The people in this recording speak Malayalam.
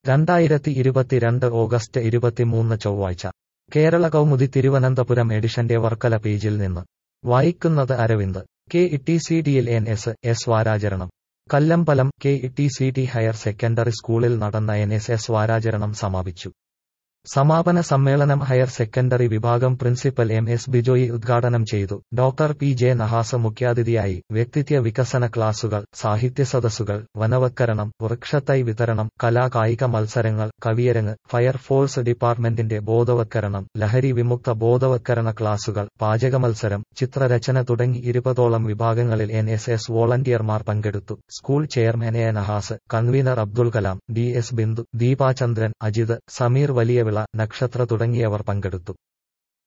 രണ്ടായിരത്തി ഇരുപത്തിരണ്ട് ഓഗസ്റ്റ് ഇരുപത്തിമൂന്ന് ചൊവ്വാഴ്ച കേരള കൗമുദി തിരുവനന്തപുരം എഡിഷന്റെ വർക്കല പേജിൽ നിന്ന് വായിക്കുന്നത് അരവിന്ദ് കെ ടി സി ടിയിൽ എൻ എസ് എസ് വാരാചരണം Kallambalam K T C T higher secondary സ്കൂളിൽ നടന്ന എൻ എസ് എസ് വാരാചരണം സമാപിച്ചു സമാപന സമ്മേളനം ഹയർ സെക്കൻഡറി വിഭാഗം പ്രിൻസിപ്പൽ എം എസ് ബിജോയി ഉദ്ഘാടനം ചെയ്തു ഡോക്ടർ പി ജെ നഹാസ് മുഖ്യാതിഥിയായി വ്യക്തിത്വ വികസന ക്ലാസുകൾ സാഹിത്യ സദസ്സുകൾ വനവത്കരണം വൃക്ഷത്തൈ വിതരണം കലാ കായിക മത്സരങ്ങൾ കവിയരങ്ങ് ഫയർഫോഴ്സ് ഡിപ്പാർട്ട്മെന്റിന്റെ ബോധവത്കരണം ലഹരി വിമുക്ത ബോധവത്കരണ ക്ലാസുകൾ പാചക മത്സരം ചിത്രരചന തുടങ്ങി ഇരുപതോളം വിഭാഗങ്ങളിൽ എൻ എസ് എസ് വോളണ്ടിയർമാർ പങ്കെടുത്തു school chairman A Nahas convener Abdul Kalam D S Bindu Deepachandran Ajith Sameer Valiyavila Nakshatra തുടങ്ങിയവർ പങ്കെടുത്തു